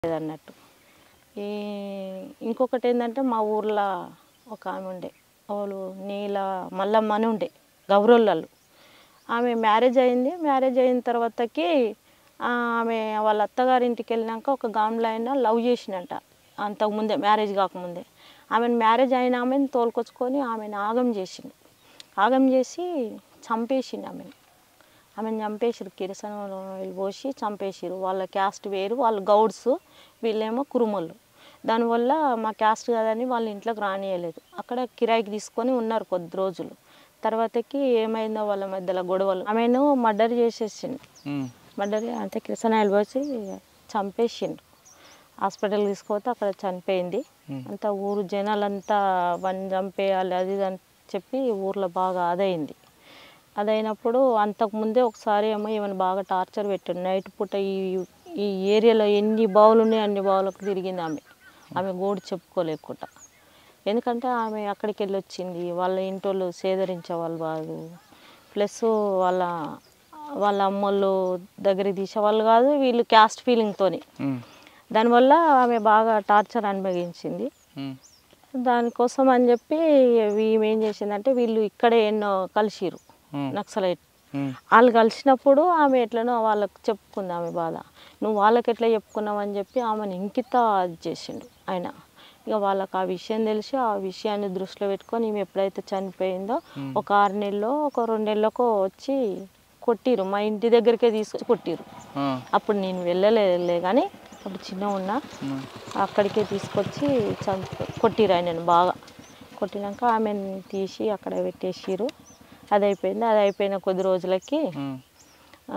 అన్నట్టు ఈ ఇంకొకటి ఏంటంటే మా ఊర్లో ఒక ఆమె ఉండే వాళ్ళు నీల మల్లమ్మ అని ఉండే గౌరవులలో ఆమె మ్యారేజ్ అయింది మ్యారేజ్ అయిన తర్వాతకి ఆ, ఆమె వాళ్ళ అత్తగారింటికి వెళ్ళినాక ఒక గామ్లో అయినా లవ్ చేసినంట అంతకుముందే మ్యారేజ్ కాకముందే ఆమెను మ్యారేజ్ అయిన ఆమెను తోలుకొచ్చుకొని ఆమెను ఆగం చేసిండు ఆగం చేసి చంపేసిండు ఆమెను ఆమెను చంపేసిరు కిరసన పోసి చంపేసిరు వాళ్ళ క్యాస్ట్ వేరు వాళ్ళు గౌడ్స్ వీళ్ళేమో కురుమలు దానివల్ల మా క్యాస్ట్ కదని వాళ్ళ ఇంట్లోకి రానియలేదు అక్కడ కిరాయికి తీసుకొని ఉన్నారు కొద్ది రోజులు తర్వాతకి ఏమైందో వాళ్ళ మధ్యలో గొడవలు ఆమెను మర్డర్ చేసేసిండు ఉమ్. మర్డర్ అంటే కిరసనాయలు పోసి చంపేసిండు హాస్పిటల్ తీసుకుపోతే అక్కడ చనిపోయింది అంతా ఊరు జనాలంతా వన్ చంపేయాలి అది ఇది అని చెప్పి ఊర్లో బాగా అదైంది అదైనప్పుడు అంతకుముందే ఒకసారి ఏమో ఈమెను బాగా టార్చర్ పెట్టిండు నైట్ పూట ఈ ఈ ఏరియాలో ఎన్ని బావులు ఉన్నాయి అన్ని బావులకు తిరిగింది ఆమె ఆమె గోడు చెప్పుకోలేకుండా ఎందుకంటే ఆమె అక్కడికి వెళ్ళి వచ్చింది వాళ్ళ ఇంటోళ్ళు సేదరించే వాళ్ళు కాదు ప్లస్ వాళ్ళ వాళ్ళ అమ్మోళ్ళు దగ్గరికి తీసేవాళ్ళు కాదు వీళ్ళు క్యాస్ట్ ఫీలింగ్తోని ఉమ్. దానివల్ల ఆమె బాగా టార్చర్ అనుభవించింది ఉమ్. దానికోసం అని చెప్పి ఈమె ఏం చేసిందంటే వీళ్ళు ఇక్కడే ఎన్నో కలిసిరు ఉమ్. నక్సలైట్ ఉమ్. వాళ్ళు కలిసినప్పుడు ఆమె ఎట్లనో వాళ్ళకి చెప్పుకుంది ఆమె బాధ నువ్వు వాళ్ళకి ఎట్లా చెప్పుకున్నావు అని చెప్పి ఆమెను ఇంకిత అది చేసిండు ఆయన ఇక వాళ్ళకి ఆ విషయం తెలిసి ఆ విషయాన్ని దృష్టిలో పెట్టుకొని ఈమె ఎప్పుడైతే చనిపోయిందో ఒక ఆరు నెలలో ఒక రెండు నెలలకో వచ్చి కొట్టిరు మా ఇంటి దగ్గరికే తీసుకొచ్చి కొట్టిరు ఆ. అప్పుడు నేను వెళ్ళలేదులే కానీ అప్పుడు చిన్న ఉన్నా ఉమ్. అక్కడికే తీసుకొచ్చి చంప కొట్టిరు ఆయనను బాగా కొట్టినాక ఆమెను తీసి అక్కడ పెట్టేసిరు అది అయిపోయింది అది అయిపోయిన కొద్ది రోజులకి ఉమ్. ఆ,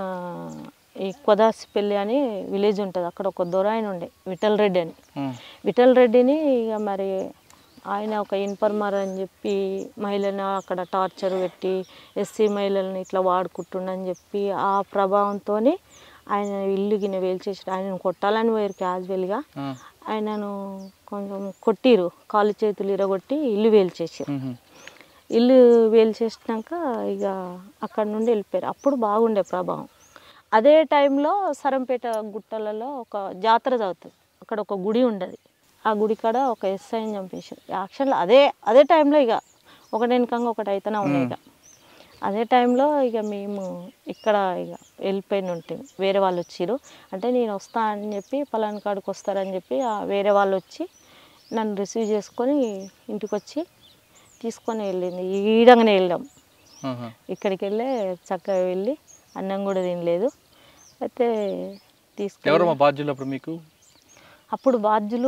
ఈ కొదాసిపల్లి అని విలేజ్ ఉంటుంది అక్కడ ఒక దొర ఆయన ఉండే విఠల్ రెడ్డి అని ఉమ్. విఠల్ రెడ్డిని ఇక మరి ఆయన ఒక ఇన్ఫర్మర్ అని చెప్పి మహిళను అక్కడ టార్చర్ పెట్టి ఎస్సీ మహిళలను ఇట్లా వాడుకుంటుండని చెప్పి ఆ ప్రభావంతో ఆయన ఇల్లు గిన్నె వేల్చేసి ఆయనను కొట్టాలని పోయారు క్యాజువల్గా ఆ. ఆయనను కొంచెం కొట్టిరు కాలు చేతులు ఇరగొట్టి ఇల్లు వేల్చేసారు ఉమ్. ఇల్లు వేల్చేసినాక ఇక అక్కడ నుండి వెళ్ళిపోయారు అప్పుడు బాగుండే ప్రభావం అదే టైంలో సరంపేట గుట్టలలో ఒక జాతర చదువుతుంది అక్కడ ఒక గుడి ఉండదు ఆ గుడి కాడ ఒక ఎస్ఐని చంపేశారు యాక్షన్లో అదే అదే టైంలో ఇక ఒకటి వెనకంగా ఒకటి అయితేనే ఉన్నాయి ఇక అదే టైంలో ఇక మేము ఇక్కడ ఇక వెళ్ళిపోయిన ఉంటాం వేరే వాళ్ళు వచ్చిర్రు అంటే నేను వస్తా అని చెప్పి పలానా కాడికి వస్తారని చెప్పి ఆ వేరే వాళ్ళు వచ్చి నన్ను రిసీవ్ చేసుకొని ఇంటికి వచ్చి తీసుకొని వెళ్ళింది ఈడంగానే వెళ్ళాం ఆహా. ఇక్కడికి వెళ్ళి చక్కగా వెళ్ళి అన్నం కూడా తినలేదు అయితే తీసుకు ఎవరు మా బాధ్యులు అప్పుడు మీకు అప్పుడు బాధ్యులు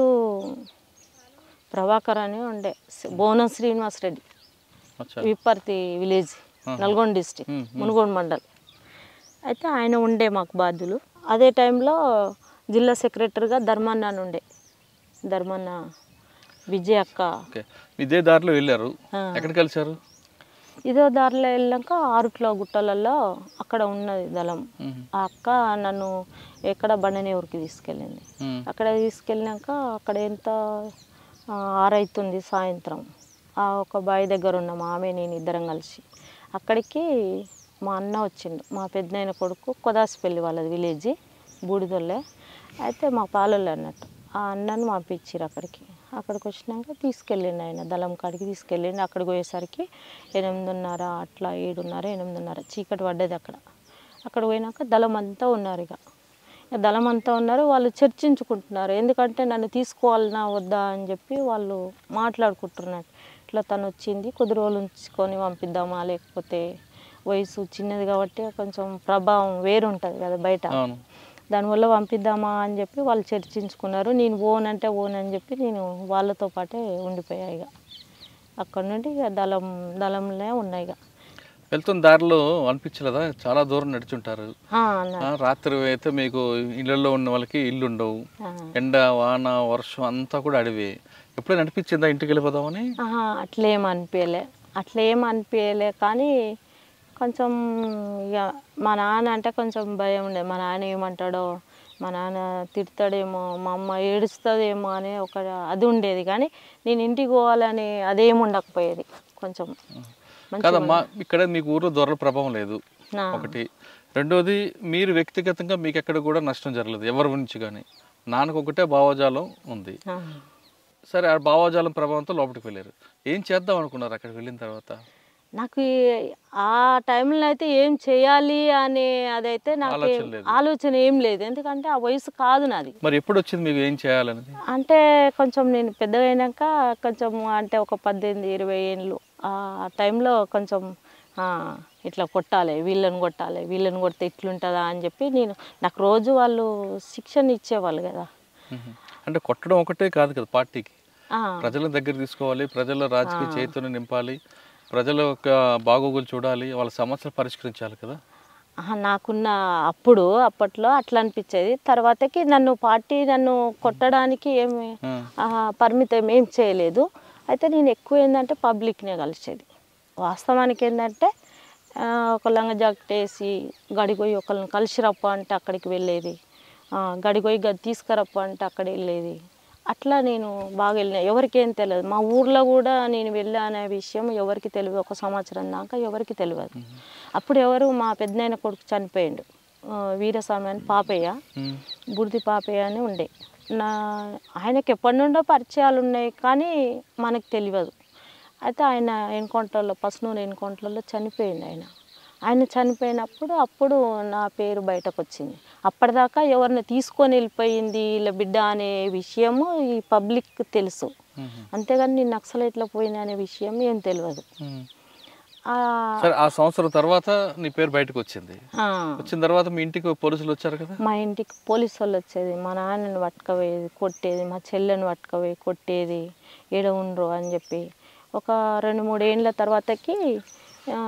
ప్రభాకర్ అని ఉండే బోనం శ్రీనివాస్ రెడ్డి అచ్చా Vipparthi village Nalgonda district hmm, Munugode mandal అయితే ఆయన ఉండే మాకు బాధ్యులు అదే టైంలో జిల్లా సెక్రటరీగా ధర్మన్న అని ఉండే ధర్మన్న విజయ్ అక్క ఓకే ఇదే దారిలో వెళ్ళారు ఆ. ఎక్కడ కలిశారు ఇదో దారిలో వెళ్ళాక ఆరుట్లో గుట్టలలో అక్కడ ఉన్నది దళం ఉమ్. ఆ అక్క నన్ను ఎక్కడ బండని ఊరికి తీసుకెళ్ళింది ఉమ్. అక్కడ తీసుకెళ్ళినాక అక్కడ ఎంత ఆ, ఆరైతుంది సాయంత్రం ఆ ఒక బావి దగ్గర ఉన్నాం ఆమె నేను ఇద్దరం కలిసి అక్కడికి మా అన్న వచ్చిండు మా పెద్దనాయన కొడుకు కొదాసిపల్లి వాళ్ళది విలేజ్ బూడిదొల్లే అయితే మా పాలొల్లు అన్నట్టు ఆ అన్నను పంపించారు అక్కడికి అక్కడికి వచ్చినాక తీసుకెళ్ళిండు ఆయన దళం కాడికి తీసుకెళ్ళిండు అక్కడికి పోయేసరికి ఎనిమిదిన్నర అట్లా ఏడున్నర ఎనిమిదిన్నర చీకటి పడ్డది అక్కడ అక్కడ పోయినాక దళం అంతా ఉన్నారు ఇక ఇక దళం అంతా ఉన్నారు వాళ్ళు చర్చించుకుంటున్నారు ఎందుకంటే నన్ను తీసుకోవాలనా వద్దా అని చెప్పి వాళ్ళు మాట్లాడుకుంటున్నారు ఇట్లా తను వచ్చింది కొద్ది రోజులు ఉంచుకొని పంపిద్దామా లేకపోతే వయసు చిన్నది కాబట్టి కొంచెం ప్రభావం వేరు ఉంటుంది కదా బయట అవును దానివల్ల పంపిద్దామా అని చెప్పి వాళ్ళు చర్చించుకున్నారు నేను ఓన్ అంటే ఓన్ అని చెప్పి నేను వాళ్ళతో పాటే ఉండిపోయా ఇక అక్కడ నుండి ఇక దళం దళంలో ఉన్నాయి ఇక వెళ్తున్న దారిలో అనిపించలేదా చాలా దూరం నడుచుంటారు ఆ, అన్నారు. ఆ, రాత్రి అయితే మీకు ఇళ్ళల్లో ఉన్న వాళ్ళకి ఇల్లు ఉండవు ఆ. ఎండ వాన వర్షం అంతా కూడా అడివే ఎప్పుడైనా అనిపించిందా ఇంటికి వెళ్ళిపోదామని ఆహా, అట్లేం అనిపించలే అట్లేం అనిపించలే కానీ కొంచెం ఇక మా నాన్న అంటే కొంచెం భయం ఉండే మా నాన్న ఏమంటాడో మా నాన్న తిడతాడేమో మా అమ్మ ఏడుస్తుందేమో అనే ఒక అది ఉండేది కానీ నేను ఇంటికి పోవాలని అదేం ఉండకపోయేది కొంచెం మంచిగా కాదమ్మా ఇక్కడ మీకు ఊర్లో దొరల ప్రభావం లేదు నా- ఒకటి రెండోది మీరు వ్యక్తిగతంగా మీకు ఎక్కడ కూడా నష్టం జరగలేదు ఎవరి నుంచి కానీ నాన్నకు ఒకటే భావజాలం ఉంది ఆ. సరే ఆ భావజాలం ప్రభావంతో లోపలికి వెళ్ళారు ఏం చేద్దాం అనుకున్నారు అక్కడికి వెళ్ళిన తర్వాత నాకు ఈ- ఆ టైంలో అయితే ఏం చేయాలి అనే అదైతే నాకు ఆలోచన లేదు. ఆలోచన ఏం లేదు ఎందుకంటే ఆ వయసు కాదు నాది మరి ఎప్పుడు వచ్చింది మీకు ఏం చేయాలనేది అంటే కొంచెం నేను పెద్దగా అయినాక కొంచెం అంటే ఒక పద్దెనిమిది ఇరవై ఏళ్ళు ఆ టైంలో కొంచెం ఆ, ఇట్లా కొట్టాలి వీళ్ళని కొట్టాలి వీళ్ళని కొడితే ఇట్లుంటుందా అని చెప్పి నేను నాకు రోజు వాళ్ళు శిక్షణ ఇచ్చేవాళ్ళు కదా మ్మ్. అంటే కొట్టడం ఒకటే కాదు కదా పార్టీకి ఆ, ప్రజల దగ్గర తీసుకోవాలి ప్రజల రాజకీయ చైతన్యం నింపాలి ప్రజల యొక్క బాగోగులు చూడాలి వాళ్ళ సమస్యలు పరిష్కరించాలి కదా ఆహా, నాకున్న అప్పుడు అప్పట్లో అట్లా అనిపించేది తర్వాతకి నన్ను పార్టీ నన్ను కొట్టడానికి ఏమి ఆ. ఆహా, పరిమితం ఏం చేయలేదు అయితే నేను ఎక్కువ ఏంటంటే పబ్లిక్నే కలిసేది వాస్తవానికి ఏంటంటే ఆ, ఒక లంగ జాకెట్ వేసి గడిగొయ్యి ఒకళ్ళని కలిసి రప్ప అంటే అక్కడికి వెళ్ళేది ఆ, గడిగొయ్యి గది తీసుకురప్ప అంటే అక్కడ వెళ్ళేది అట్లా నేను బాగా వెళ్ళిన ఎవరికేం తెలియదు మా ఊర్లో కూడా నేను వెళ్ళా అనే విషయం ఎవరికి తెలియదు ఒక సంవత్సరం దాకా ఎవరికి తెలియదు అప్పుడు ఎవరు మా పెద్దనాయన కొడుకు చనిపోయిండు ఆ, వీరస్వామి అని పాపయ్య మ్మ్. బుడిది పాపయ్య అని ఉండే నా ఆయనకి ఎప్పటి నుండో పరిచయాలు ఉన్నాయి కానీ మనకు తెలియదు అయితే ఆయన ఎన్కౌంటర్లో పసునూరు ఎన్కౌంటర్లో చనిపోయింది ఆయన ఆయన చనిపోయినప్పుడు అప్పుడు నా పేరు బయటకు వచ్చింది అప్పటిదాకా ఎవరిని తీసుకొని వెళ్ళిపోయింది ఇలా బిడ్డ అనే విషయము ఈ పబ్లిక్ తెలుసు మ్మ్. అంతేగాని నేను నక్సలైట్లో పోయిన అనే విషయం ఏం తెలియదు మ్మ్. ఆ, సరే ఆ సంవత్సరం తర్వాత నీ పేరు బయటకు వచ్చింది ఆ, వచ్చిన తర్వాత మీ ఇంటికి పోలీసులు వచ్చారు కదా మా ఇంటికి పోలీసు వాళ్ళు వచ్చేది మా నాన్నని పట్టుకపోయేది కొట్టేది మా చెల్లెని పట్టుకపోయి కొట్టేది ఏడ ఉండరు అని చెప్పి ఒక రెండు మూడు ఏళ్ళ తర్వాతకి ఆ,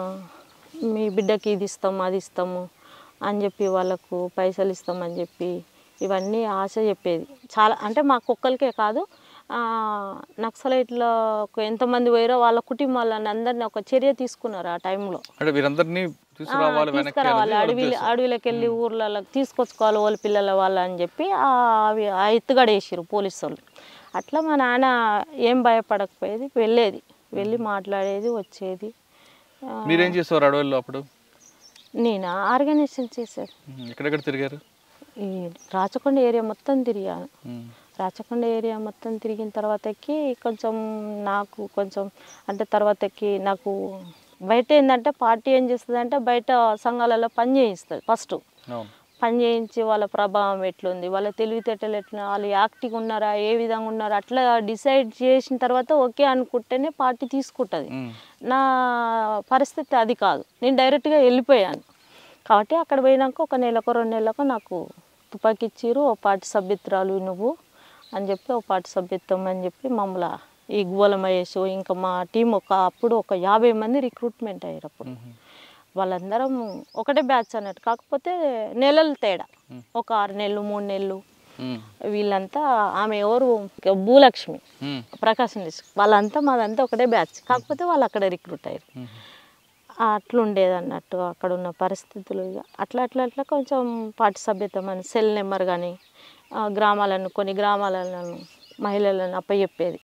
మీ బిడ్డకి ఇది ఇస్తాము అది ఇస్తాము అని చెప్పి వాళ్ళకు పైసలు ఇస్తామని చెప్పి ఇవన్నీ ఆశ చెప్పేది చాలా అంటే మా కుక్కలకే కాదు ఆ, నక్సలైట్లో ఒక ఎంతమంది పోయారో వాళ్ళ కుటుంబాలను అందరినీ ఒక చర్య తీసుకున్నారు ఆ టైంలో అంటే వీరందరినీ తీసుకురావాలి వెనక్కి తీసుకురావాలి అనేది వాళ్ళ అడవి ఉద్దేశం. అడవిలోకి వెళ్ళి ఊర్లలో తీసుకొచ్చుకోవాలి వాళ్ళ పిల్లల వాళ్ళ అని చెప్పి ఆ అవి ఆ ఎత్తుగడేసారు పోలీసు వాళ్ళు అట్లా మా నాన్న ఏం భయపడకపోయేది వెళ్ళేది వెళ్ళి మాట్లాడేది వచ్చేది ఆ, మీరేం చేసేవారు అడవుల్లో అప్పుడు నేను ఆర్గనైజేషన్ చేశాను మ్మ్. ఎక్కడెక్కడ తిరిగారు ఈ రాచకొండ ఏరియా మొత్తం తిరిగాను మ్మ్. రాచకొండ ఏరియా మొత్తం తిరిగిన తర్వాతకి కొంచెం నాకు కొంచెం అంటే తర్వాతకి నాకు బయట ఏంటంటే పార్టీ ఏం చేస్తుంది అంటే బయట సంఘాలలో పని చేయిస్తుంది ఫస్ట్ అవును పని చేయించి వాళ్ళ ప్రభావం ఎట్లుంది వాళ్ళ తెలివితేటలు ఎట్లా వాళ్ళు యాక్టివ్ ఉన్నారా ఏ విధంగా ఉన్నారా అట్లా డిసైడ్ చేసిన తర్వాత ఓకే అనుకుంటేనే పార్టీ తీసుకుంటుంది మ్మ్. నా పరిస్థితి అది కాదు నేను డైరెక్ట్గా వెళ్ళిపోయాను కాబట్టి అక్కడ పోయినాక ఒక నెలకు రెండు నెలలకు నాకు తుపాకీ ఇచ్చిర్రు ఓ పార్టీ సభ్యుత్రాలు నువ్వు అని చెప్పి ఓ పార్టీ సభ్యత్వం అని చెప్పి మమ్మల్ని ఈ గువ్వల మహేష్ ఇంకా మా టీం ఒక అప్పుడు ఒక యాభై మంది రిక్రూట్మెంట్ అయ్యారు అప్పుడు మ్మ్. వాళ్ళందరం ఒకటే బ్యాచ్ అన్నట్టు కాకపోతే నెలలు తేడా ఒక ఆరు నెలలు మూడు నెలలు మ్మ్. వీళ్ళంతా ఆమె ఎవరు భూలక్ష్మి మ్మ్. ప్రకాశం డిస్ట్రిక్ట్ వాళ్ళంతా మాదంతా ఒకటే బ్యాచ్ కాకపోతే వాళ్ళు అక్కడ రిక్రూట్ అయ్యారు మ్మ్. అట్లుండేది అన్నట్టు అక్కడ ఉన్న పరిస్థితులు ఇక అట్లా అట్లా అట్లా కొంచెం పార్టీ సభ్యత్వం అని సెల్ నెంబర్ కానీ గ్రామాలను కొన్ని గ్రామాలను మహిళలను అప్పచెప్పేది